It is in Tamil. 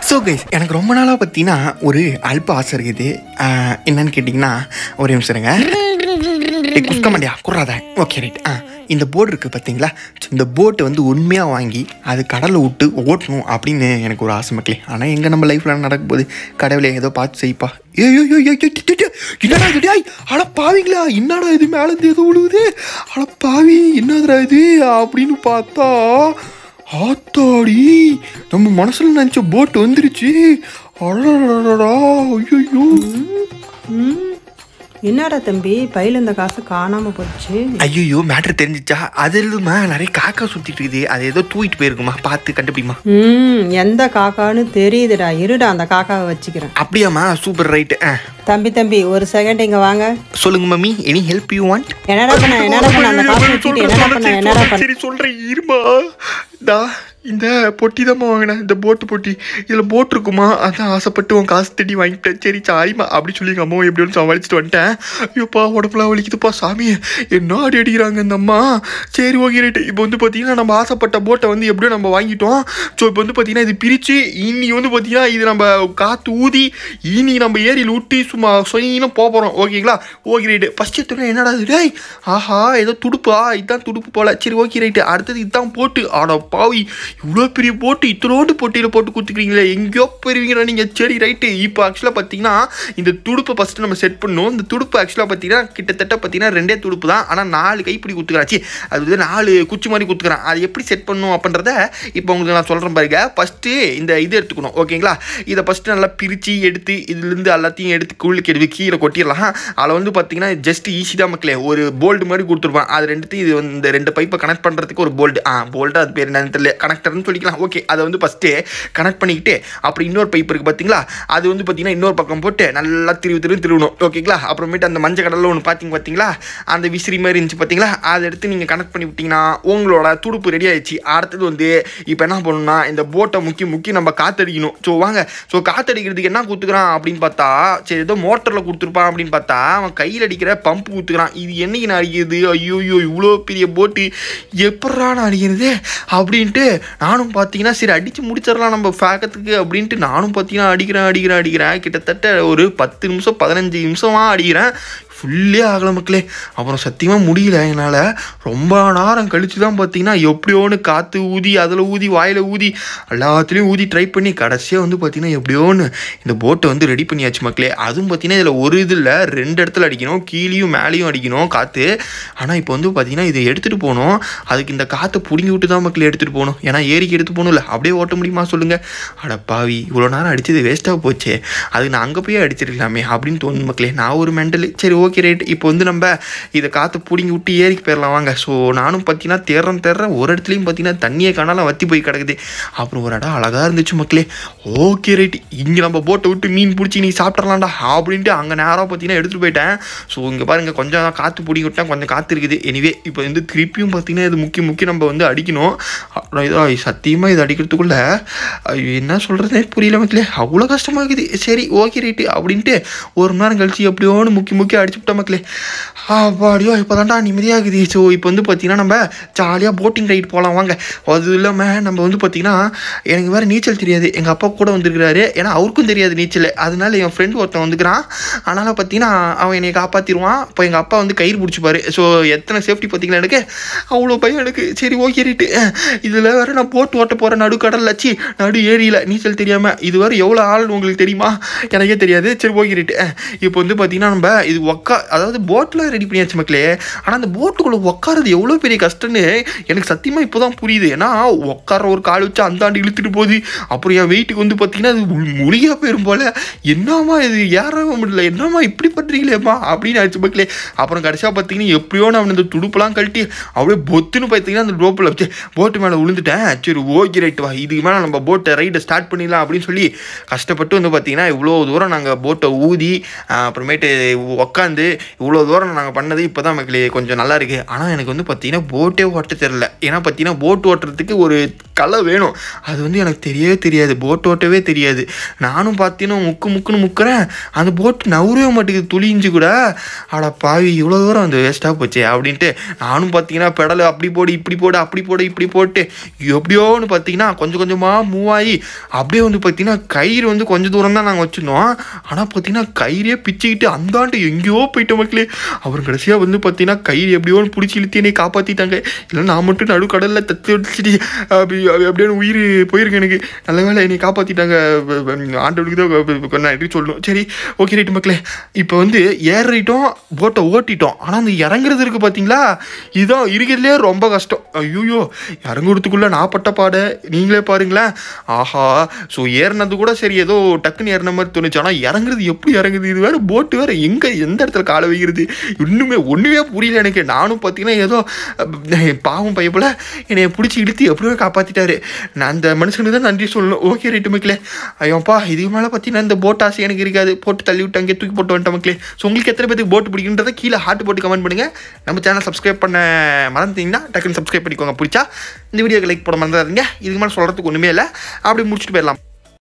ஸோ கைஸ் எனக்கு ரொம்ப நாளாக பார்த்தீங்கன்னா ஒரு அல்ப ஆசை இருக்குது ஆஹ், என்னன்னு கேட்டிங்கன்னா ஒரு நிமிஷம் இருங்க ஏய், குஸ்க மாட்டியா குறாத ஓகே ரைட் ஆ இந்த போட் இருக்குது பார்த்தீங்களா ஸோ இந்த போட்டை வந்து உண்மையாக வாங்கி அது கடலில் விட்டு ஓட்டணும் அப்படின்னு எனக்கு ஒரு ஆசை மக்களே ஆனால் எங்கே நம்ம லைஃப்பில் நடக்க போகுது கடவுளே ஏதோ பார்த்து செய்ப்பா ஏய் ஏய், ஏய், ஏய், ஏய், டேய், டேய், என்னடா இது டேய் அட பாவிங்களா என்னடா இது மேலேருந்து ஏதோ விழுவுது அட பாவி என்னதுடா இது அப்படின்னு பார்த்தா ஆத்தாடி நம்ம மனசுல நினைச்ச போட் வந்துருச்சு அடடடடா ஐயோ ம் என்னடா தம்பி பையில இந்த காசு காணாம போச்சு ஐயோ மேட்ரு தெரிஞ்சிச்சா அது இல்லைம்மா நிறைய காக்கா சுத்திட்டு இருக்குது அது ஏதோ தூக்கிட்டு போயிருக்குமா பார்த்து கண்டுபிடிமா ம் எந்த காக்கான்னு தெரியுதுடா இருடா அந்த காக்காவை வச்சுக்கிறேன் அப்படியாம்மா சூப்பர் ரைட்டு ஆ தம்பி தம்பி ஒரு செகண்ட் இங்க வாங்க சொல்லுங்க mummy any help you want என்னடா பண்ண என்னடா பண்ண அந்த காசை வச்சுட்டு என்னடா பண்ண என்னடா பண்ண சரி சொல்றேன் இருமா தா இந்த பொட்டி தான் வாங்கினேன் இந்த போட்டு பொட்டி இதில் போட் இருக்குமா அதான் ஆசைப்பட்டு உன் காசு தேடி வாங்கிட்டேன் சரி சாரிம்மா அப்படி சொல்லி எங்கள் அம்மாவை எப்படியும் சமாளிச்சுட்டு வந்துட்டேன் ஐயோப்பா உடம்புலாம் வலிக்குதுப்பா சாமி என்ன அடி அடிக்கிறாங்க இந்த அம்மா சரி ஓகே ரைட்டு இப்போ வந்து பார்த்தீங்கன்னா நம்ம ஆசைப்பட்ட போட்டை வந்து எப்படியும் நம்ம வாங்கிட்டோம் ஸோ இப்போ வந்து பார்த்தீங்கன்னா இது பிரித்து இன்னி வந்து பார்த்தீங்கன்னா இது நம்ம காற்று ஊதி இனி நம்ம ஏரியில் விட்டு சும்மா சொயின்னு போக போகிறோம் ஓகேங்களா ஓகே ரைட்டு ஃபஸ்ட் எடுத்தோன்னே என்னடா இது டேய் ஆஹா ஏதோ துடுப்பா இதுதான் துடுப்பு போல சரி ஓகே ரைட்டு அடுத்தது இதுதான் போட்டு ஆட பாவி இவ்வளோ பெரிய போட்டு இத்தனோண்டு போட்டியில் போட்டு கொடுத்துக்கிறீங்களே எங்கேயோ போயிருவீங்களா நீங்கள் சரி ரைட்டு இப்போ ஆக்சுவலாக பார்த்தீங்கன்னா இந்த துடுப்பை ஃபஸ்ட்டு நம்ம செட் பண்ணணும் இந்த துடுப்பு ஆக்சுவலாக பார்த்தீங்கன்னா கிட்டத்தட்ட பார்த்தீங்கன்னா ரெண்டே துடுப்பு தான் ஆனால் நாலு கைப்பிடி குத்துக்கிறாச்சு அது வந்து நாலு குச்சி மாதிரி குத்துக்கிறான் அது எப்படி செட் பண்ணணும் அப்படின்றத இப்போ உங்களுக்கு நான் சொல்கிறேன் பாருங்க ஃபஸ்ட்டு இந்த இது எடுத்துக்கணும் ஓகேங்களா இதை ஃபஸ்ட்டு நல்லா பிரித்து எடுத்து இதுலேருந்து எல்லாத்தையும் எடுத்து கூழுக்கு எடுத்து கீழே கொட்டிடலாம் அதில் வந்து பார்த்தீங்கன்னா ஜஸ்ட் ஈஸி தான் மக்களே ஒரு போல்டு மாதிரி கொடுத்துருப்பான் அது ரெண்டுத்தையும் இது வந்து இந்த ரெண்டு பைப்பை கனெக்ட் பண்ணுறதுக்கு ஒரு போல்டு ஆ போல்டு அது பேர் என்னன்னு தெரியல கனெக்டர்னு சொல்லிக்கலாம் ஓகே அதை வந்து ஃபஸ்ட்டு கனெக்ட் பண்ணிக்கிட்டு அப்புறம் இன்னொரு பைப் இருக்குது பார்த்தீங்களா அது வந்து பார்த்தீங்கன்னா இன்னொரு பக்கம் போட்டு நல்லா திருவி திருவி திருவணும் ஓகேங்களா அப்புறமேட்டு அந்த மஞ்சள் கடலில் ஒன்று பார்த்தீங்க பார்த்தீங்களா அந்த விசிறி மாதிரி இருந்துச்சு பார்த்தீங்களா அதை எடுத்து நீங்கள் கனெக்ட் பண்ணி விட்டிங்கன்னா உங்களோட துடுப்பு ரெடி ஆயிடுச்சு அடுத்தது வந்து இப்போ என்ன பண்ணணும்னா இந்த போட்டை முக்கி முக்கி நம்ம காத்தடிக்கணும் ஸோ வாங்க ஸோ காத்தடிக்கிறதுக்கு என்ன கொடுத்துக்கிறான் அப்படின்னு பார்த்தா சரி ஏதோ மோட்டரில் கொடுத்துருப்பான் அப்படின்னு பார்த்தா அவன் கையில் அடிக்கிற பம்பு கொடுத்துக்கிறான் இது என்னைக்கு நான் அடிக்கிறது ஐயோ இவ்வளோ பெரிய போட்டு எப்பட்றா நான் அடிக்கிறது அப்படின்ட்டு நானும் பார்த்தீங்கன்னா சரி அடித்து முடிச்சிடலாம் நம்ம ஃபேக்கத்துக்கு அப்படின்ட்டு நானும் பார்த்தீங்கன்னா அடிக்கிறேன் அடிக்கிறேன் அடிக்கிறேன் கிட்டத்தட்ட ஒரு பத்து நிமிஷம் பதினஞ்சு நிமிஷமாக அடிக்கிறேன் ஃபுல்லே ஆகலை மக்களே அப்புறம் சத்தியமாக முடியல என்னால் ரொம்ப நேரம் கழித்து தான் பார்த்தீங்கன்னா எப்படியோன்னு காற்று ஊதி அதில் ஊதி வாயில் ஊதி எல்லாத்துலேயும் ஊதி ட்ரை பண்ணி கடைசியாக வந்து பார்த்தீங்கன்னா எப்படியோன்னு இந்த போட்டை வந்து ரெடி பண்ணியாச்சு மக்களே அதுவும் பார்த்தீங்கன்னா இதில் ஒரு இதில் ரெண்டு இடத்துல அடிக்கணும் கீழேயும் மேலேயும் அடிக்கணும் காற்று ஆனால் இப்போ வந்து பார்த்தீங்கன்னா இதை எடுத்துகிட்டு போகணும் அதுக்கு இந்த காற்றை பிடுங்கி விட்டு தான் மக்களே எடுத்துகிட்டு போகணும் ஏன்னா ஏரிக்கு எடுத்து போகணும்ல அப்படியே ஓட்ட முடியுமா சொல்லுங்கள் அட பாவி இவ்வளோ நேரம் அடித்தது வேஸ்ட்டாக போச்சே அதுக்கு நான் அங்கே போய் அடிச்சிருக்கலாமே அப்படின்னு தோணும் மக்களே நான் ஒரு மெண்டல் சரி ஓகே ரைட் இப்போ வந்து நம்ம இதை காற்று பிடிங்கி விட்டு ஏரிக்கு போயிடலாம் வாங்க ஸோ நானும் பார்த்தீங்கன்னா தேர்றேன் தேர்றேன் ஒரு இடத்துலையும் பார்த்தீங்கன்னா தண்ணியை காணாலும் வத்தி போய் கிடக்குது அப்புறம் ஒரு இடம் அழகாக இருந்துச்சு மக்களே ஓகே ரைட் இங்கே நம்ம போட்டை விட்டு மீன் பிடிச்சி நீ சாப்பிட்றலாம்டா அப்படின்ட்டு அங்கே நேராக பார்த்தீங்கன்னா எடுத்துகிட்டு போயிட்டேன் ஸோ இங்கே பாருங்கள் கொஞ்சம் காற்று பிடிங்கி விட்டேன் கொஞ்சம் காற்று இருக்குது எனிவே இப்போ வந்து திருப்பியும் பார்த்தீங்கன்னா இது முக்கிய முக்கிய நம்ம வந்து அடிக்கணும் அப்புறம் இதோ சத்தியமாக இது அடிக்கிறதுக்குள்ள ஐயோ, என்ன சொல்கிறதே புரியல மக்களே அவ்வளோ கஷ்டமாக இருக்குது சரி ஓகே ரைட்டு அப்படின்ட்டு ஒரு மணி நேரம் கழிச்சு எப்படியோன்னு முக்கி முக்கி அடிச்சு விட்டோம் மக்களே அப்படியோ இப்போ தான்டா நிம்மதியாகுது ஸோ இப்போ வந்து பார்த்தீங்கன்னா நம்ம ஜாலியாக போட்டிங் ரைட் போகலாம் வாங்க அது இல்லாமல் நம்ம வந்து பார்த்தீங்கன்னா எனக்கு வேறு நீச்சல் தெரியாது எங்கள் அப்பா கூட வந்திருக்கிறாரு ஏன்னா அவருக்கும் தெரியாது நீச்சல் அதனால என் ஃப்ரெண்டு ஒருத்தன் வந்துக்கிறான் அதனால் பார்த்தீங்கன்னா அவன் என்னை காப்பாற்றிடுவான் இப்போ எங்கள் அப்பா வந்து கயிறு பிடிச்சிப்பாரு ஸோ எத்தனை சேஃப்டி பார்த்தீங்களா எனக்கு அவ்வளோ பயம் எனக்கு சரி ஓகே ரைட்டு இதில் வேறு நான் போட்டு ஓட்ட போகிறேன் நடுக்கடலில் சி நடு ஏரியில் நீச்சல் தெரியாமல் இது வேறு எவ்வளோ ஆள் உங்களுக்கு தெரியுமா எனக்கே தெரியாது சரி ஓகே ரைட்டு இப்போ வந்து பார்த்தீங்கன்னா நம்ம இது உக்கா அதாவது போட்டில் ரெடி பண்ணியாச்சு மக்களே ஆனால் அந்த போட்டுக்குள்ளே உட்காரது எவ்வளோ பெரிய கஷ்டம்னு எனக்கு சத்தியமாக இப்போ தான் புரியுது ஏன்னா உட்கார ஒரு கால் வச்சு அந்த ஆண்டு இழுத்துட்டு போகுது அப்புறம் என் வெயிட்டுக்கு வந்து பார்த்தீங்கன்னா அது மொழியாக போயிரும் போல என்னம்மா இது ஏறவே முடியல என்னம்மா இப்படி பண்ணுறீங்களேம்மா அப்படின்னு ஆச்சு மக்களே அப்புறம் கடைசியாக பார்த்தீங்கன்னா எப்படியோ நான் இந்த துடுப்பெல்லாம் கழட்டி அப்படியே பொத்துன்னு பார்த்தீங்கன்னா அந்த ரோப்பில் வச்சு போட்டு மேலே விழுந்துட்டேன் சரி ஓகே ரைட்டு வா இதுக்கு மேலே நம்ம போட்டை ரைடை ஸ்டார்ட் பண்ணிடலாம் அப்படின்னு சொல்லி கஷ்டப்பட்டு வந்து பார்த்தீங்கன்னா இவ்வளோ தூரம் நாங்கள் போட்டை ஊதி ஆஹ், அப்புறமேட்டு உட்காந்து வந்து இவ்வளோ தூரம் நாங்கள் பண்ணது இப்போ தான் மக்களே கொஞ்சம் நல்லா இருக்குது ஆனால் எனக்கு வந்து பார்த்தீங்கன்னா போட்டே ஓட்ட தெரில ஏன்னா பார்த்தீங்கன்னா போட் ஓட்டுறதுக்கு ஒரு கலை வேணும் அது வந்து எனக்கு தெரியவே தெரியாது போட் ஓட்டவே தெரியாது நானும் பார்த்தீங்கன்னா முக்கு முக்குன்னு முக்குறேன் அந்த போட் நவரவே மாட்டேங்குது துளிஞ்சு கூட அட பாவி இவ்வளோ தூரம் வந்து வேஸ்ட்டாக போச்சே அப்படின்ட்டு நானும் பார்த்தீங்கன்னா பெடல் அப்படி போடு இப்படி போடு அப்படி போடு இப்படி போட்டு எப்படியோன்னு பார்த்தீங்கன்னா கொஞ்சம் கொஞ்சமாக மூவ் ஆகி அப்படியே வந்து பார்த்தீங்கன்னா கயிறு வந்து கொஞ்சம் தூரம் தான் நாங்கள் வச்சுருந்தோம் ஆனால் பார்த்தீங்கன்னா கயிறே பிச்சுக்கிட்டு அந்தாண்டு எங்கேயோ போயிட்ட மக்களே அவர் கடைசியாக வந்து பார்த்தீங்கன்னா கயிறு எப்படியோன்னு பிடிச்சி இழுத்து என்னை காப்பாற்றிட்டாங்க இல்லை நான் மட்டும் நடு கடலில் தத்து வச்சுட்டு அப்படி அப்படி அப்படியே உயிர் போயிருக்கு எனக்கு நல்ல வேலை என்னை காப்பாற்றிட்டாங்க ஆண்டவனுக்கு தான் நான் எதுவும் சொல்லணும் சரி ஓகே ரைட்டு மக்களே இப்போ வந்து ஏறிட்டோம் போட்டை ஓட்டிட்டோம் ஆனால் அந்த இறங்குறது இருக்குது பார்த்தீங்களா இதுதான் இருக்கிறதுலே ரொம்ப கஷ்டம் ஐயோ இறங்குறதுக்குள்ளே நான் பட்ட பாட நீங்களே பாருங்களேன் ஆஹா ஸோ ஏறினது கூட சரி ஏதோ டக்குன்னு ஏறின மாதிரி தோணுச்சு ஆனால் இறங்குறது எப்படி இறங்குது இது வேறு போட்டு வேறு எங்கே எந்த இடத்துல காலை வைக்கிறது இன்னுமே ஒன்றுமே புரியல எனக்கு நானும் பார்த்தீங்கன்னா ஏதோ அஹ், பாவம் பையப்பில் என்னை பிடிச்சி இழுத்து எப்படியோ காப்பாற்றிட்டாரு நான் அந்த மனுஷனுக்கு தான் நன்றி சொல்லணும் ஓகே ரைட்டு மக்களே ஐயோப்பா இதுக்கு மேலே பார்த்தீங்கன்னா இந்த போட் ஆசை எனக்கு இருக்காது போட்டு தள்ளி விட்டு அங்கே தூக்கி போட்டு வந்துட்டேன் மக்களே ஸோ உங்களுக்கு எத்தனை பேருக்கு போட்டு பிடிக்குன்றதை கீழே ஹார்ட் போட்டு கமெண்ட் பண்ணுங்கள் நம்ம சேனல் சப்ஸ்கிரைப் பண்ண மறந்துட்டீங்கன்னா டக்குன்னு சப்ஸ்கிரைப் பண்ணிக்கோங்க பிடிச்சா இந்த வீடியோக்கு லைக் போட மறந்துடாதீங்க இதுக்கு மேலே சொல்கிறதுக்கு ஒன்றுமே இல்லை அப்படி முடிச்சுட்டு போயிடலாம்